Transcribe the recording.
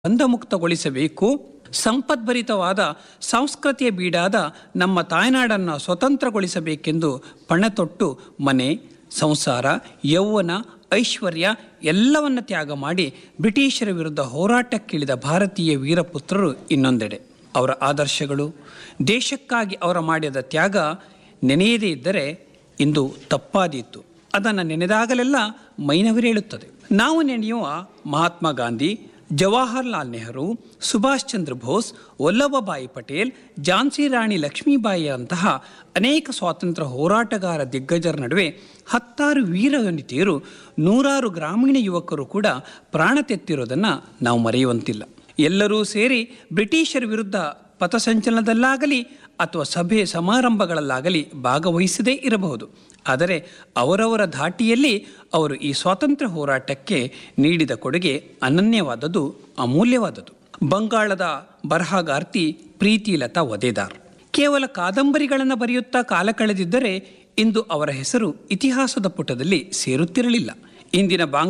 ಬಂಧಮುಕ್ತಗೊಳಿಸಬೇಕು ಸಂಪದ್ಭರಿತವಾದ ಸಂಸ್ಕೃತಿಯ ಬೀಡಾದ ನಮ್ಮ ತಾಯ್ನಾಡನ್ನು ಸ್ವತಂತ್ರಗೊಳಿಸಬೇಕೆಂದು ಪಣತೊಟ್ಟು ಮನೆ ಸಂಸಾರ ಯೌವನ ಐಶ್ವರ್ಯ ಎಲ್ಲವನ್ನ ತ್ಯಾಗ ಮಾಡಿ ಬ್ರಿಟಿಷರ ವಿರುದ್ಧ ಹೋರಾಟಕ್ಕಿಳಿದ ಭಾರತೀಯ ವೀರಪುತ್ರರು ಇನ್ನೊಂದೆಡೆ ಅವರ ಆದರ್ಶಗಳು ದೇಶಕ್ಕಾಗಿ ಅವರ ಮಾಡಿದ ತ್ಯಾಗ ನೆನೆಯದೇ ಇದ್ದರೆ ಇಂದು ತಪ್ಪಾದೀತು ಅದನ್ನು ನೆನೆದಾಗಲೆಲ್ಲ ಮೈನವಿರೇಳುತ್ತದೆ ನಾವು ನೆನೆಯುವ ಮಹಾತ್ಮ ಗಾಂಧಿ ಜವಾಹರ್ಲಾಲ್ ನೆಹರು ಸುಭಾಷ್ ಚಂದ್ರ ಬೋಸ್ ವಲ್ಲಭಭಾಯಿ ಪಟೇಲ್ ಝಾನ್ಸಿ ರಾಣಿ ಲಕ್ಷ್ಮೀಬಾಯಿಯಂತಹ ಅನೇಕ ಸ್ವಾತಂತ್ರ್ಯ ಹೋರಾಟಗಾರ ದಿಗ್ಗಜರ ನಡುವೆ ಹತ್ತಾರು ವೀರ ವನಿತೆಯರು ನೂರಾರು ಗ್ರಾಮೀಣ ಯುವಕರು ಕೂಡ ಪ್ರಾಣ ತೆತ್ತಿರೋದನ್ನು ನಾವು ಮರೆಯುವಂತಿಲ್ಲ ಎಲ್ಲರೂ ಸೇರಿ ಬ್ರಿಟಿಷರ ವಿರುದ್ಧ ಪಥಸಂಚಲನದಲ್ಲಾಗಲಿ ಅಥವಾ ಸಭೆ ಸಮಾರಂಭಗಳಲ್ಲಾಗಲಿ ಭಾಗವಹಿಸದೇ ಇರಬಹುದು ಆದರೆ ಅವರವರ ಧಾಟಿಯಲ್ಲಿ ಅವರು ಈ ಸ್ವಾತಂತ್ರ್ಯ ಹೋರಾಟಕ್ಕೆ ನೀಡಿದ ಕೊಡುಗೆ ಅನನ್ಯವಾದದ್ದು ಅಮೂಲ್ಯವಾದದ್ದು ಬಂಗಾಳದ ಬರಹಗಾರ್ತಿ ಪ್ರೀತಿಲತಾ ವದೇದಾರ್ ಕೇವಲ ಕಾದಂಬರಿಗಳನ್ನು ಬರೆಯುತ್ತಾ ಕಾಲ ಕಳೆದಿದ್ದರೆ ಇಂದು ಅವರ ಹೆಸರು ಇತಿಹಾಸದ ಪುಟದಲ್ಲಿ ಸೇರುತ್ತಿರಲಿಲ್ಲ ಇಂದಿನ ಬಾಂಗ್